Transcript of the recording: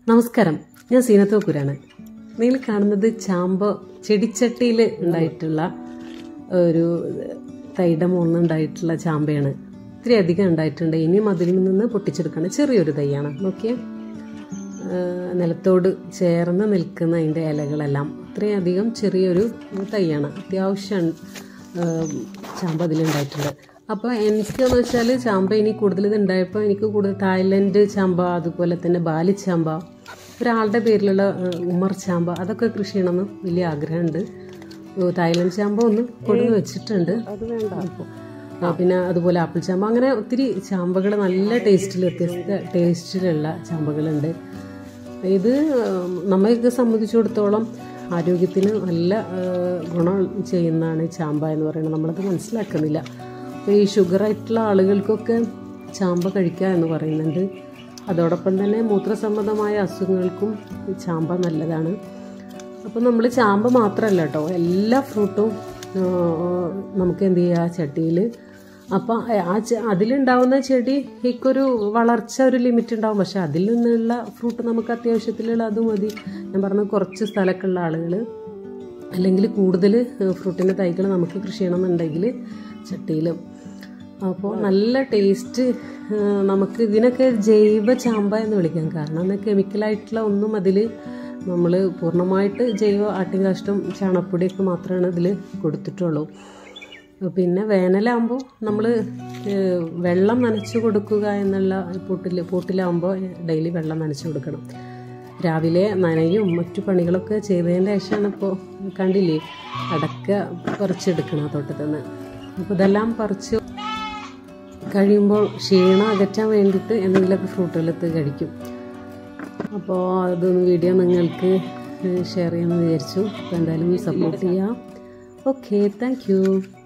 നമസ്കാരം ഞാൻ സീനത്തോക്കൂരാണ് നിങ്ങൾ കാണുന്നത് ചാമ്പ ചെടിച്ചട്ടിയിൽ ഉണ്ടായിട്ടുള്ള ഒരു തൈയുടെ മുകളിൽ ഉണ്ടായിട്ടുള്ള ചാമ്പയാണ് ഇത്തിരി അധികം ഉണ്ടായിട്ടുണ്ട് ഇനിയും അതിൽ നിന്ന് പൊട്ടിച്ചെടുക്കണം ചെറിയൊരു തൈയാണ് നോക്കിയേ ഏഹ് നിലത്തോട് ചേർന്ന് നിൽക്കുന്ന അതിൻ്റെ ഇലകളെല്ലാം അത്രയധികം ചെറിയൊരു തൈയാണ് അത്യാവശ്യം ഏഹ് ചാമ്പ അതിലുണ്ടായിട്ടുണ്ട് അപ്പോൾ എനിക്കെന്ന് വെച്ചാൽ ചാമ്പ ഇനി കൂടുതൽ ഇത് ഉണ്ടായപ്പോൾ എനിക്ക് കൂടുതൽ തായ്ലൻഡ് ചാമ്പ അതുപോലെ തന്നെ ബാലി ചാമ്പ ഒരാളുടെ പേരിലുള്ള ഏഹ് ഉമർ ചാമ്പ അതൊക്കെ കൃഷി ചെയ്യണമെന്ന് വലിയ ആഗ്രഹമുണ്ട് ഏഹ് തായ്ലൻഡ് ചാമ്പ ഒന്ന് കൊടുന്ന് വെച്ചിട്ടുണ്ട് അത് വേണ്ട അപ്പോൾ ആ, പിന്നെ അതുപോലെ ആപ്പിൾ ചാമ്പ അങ്ങനെ ഒത്തിരി ചാമ്പകൾ നല്ല ടേസ്റ്റിൽ വ്യത്യസ്ത ടേസ്റ്റിലുള്ള ചാമ്പകളുണ്ട് ഇത് ഉം, നമ്മയൊക്കെ സംബന്ധിച്ചിടത്തോളം ആരോഗ്യത്തിന് നല്ല ആ, ഗുണം ചെയ്യുന്നതാണ് ചാമ്പ എന്ന് പറയുന്നത് നമ്മളത് മനസ്സിലാക്കുന്നില്ല അപ്പോൾ ഈ ഷുഗർ ആയിട്ടുള്ള ആളുകൾക്കൊക്കെ ചാമ്പ കഴിക്കുക എന്ന് പറയുന്നുണ്ട് അതോടൊപ്പം തന്നെ മൂത്രസംബന്ധമായ അസുഖങ്ങൾക്കും ഈ ചാമ്പ നല്ലതാണ് അപ്പോൾ നമ്മൾ ചാമ്പ മാത്രമല്ല കേട്ടോ എല്ലാ ഫ്രൂട്ടും ആ, നമുക്ക് എന്ത് ചെയ്യുക ചട്ടിയിൽ അപ്പോൾ ആ ചെ- അതിലുണ്ടാവുന്ന ചെടിക്കൊരു വളർച്ച ഒരു ലിമിറ്റ് ഉണ്ടാവും പക്ഷെ അതിൽ നിന്നുള്ള ഫ്രൂട്ട് നമുക്ക് അത്യാവശ്യത്തിലുള്ള അത് മതി ഞാൻ പറഞ്ഞ കുറച്ച് സ്ഥലമൊക്കെ ഉള്ള ആളുകൾ അല്ലെങ്കിൽ കൂടുതൽ ഫ്രൂട്ടിൻ്റെ തൈകൾ നമുക്ക് കൃഷി ചെയ്യണമെന്നുണ്ടെങ്കിൽ ചട്ടിയിൽ അപ്പോൾ നല്ല ടേസ്റ്റ് നമുക്ക് ഇതിനൊക്കെ ജൈവ ചാമ്പ എന്ന് വിളിക്കാം കാരണം എന്നാൽ കെമിക്കലായിട്ടുള്ള ഒന്നും അതിൽ നമ്മൾ പൂർണ്ണമായിട്ട് ജൈവ ആട്ടിൻകാഷ്ടം ചാണകപ്പൊടിയൊക്കെ മാത്രമാണ് ഇതിൽ കൊടുത്തിട്ടുള്ളൂ പിന്നെ വേനലാകുമ്പോൾ നമ്മൾ വെള്ളം നനച്ചു കൊടുക്കുക എന്നുള്ള പൊട്ടിൽ പൊട്ടിലാകുമ്പോൾ ഡെയിലി വെള്ളം നനച്ചു കൊടുക്കണം രാവിലെ നനയും മറ്റു പണികളൊക്കെ ചെയ്തതിൻ്റെ ശേഷമാണ് ഇപ്പോൾ കണ്ടില്ലേ അടക്ക പറിച്ചെടുക്കണം ആ തോട്ടത്തിൽ നിന്ന് അപ്പോൾ ഇതെല്ലാം പറിച്ച് കഴിയുമ്പോൾ ക്ഷീണം അകറ്റാൻ വേണ്ടിയിട്ട് എന്തെങ്കിലുമൊക്കെ ഫ്രൂട്ടുകളെടുത്ത് കഴിക്കും അപ്പോൾ അതൊന്ന് വീഡിയോ നിങ്ങൾക്ക് ഷെയർ ചെയ്യാമെന്ന് വിചാരിച്ചു അപ്പോൾ എന്തായാലും സപ്പോർട്ട് ചെയ്യാം ഓക്കെ താങ്ക് യു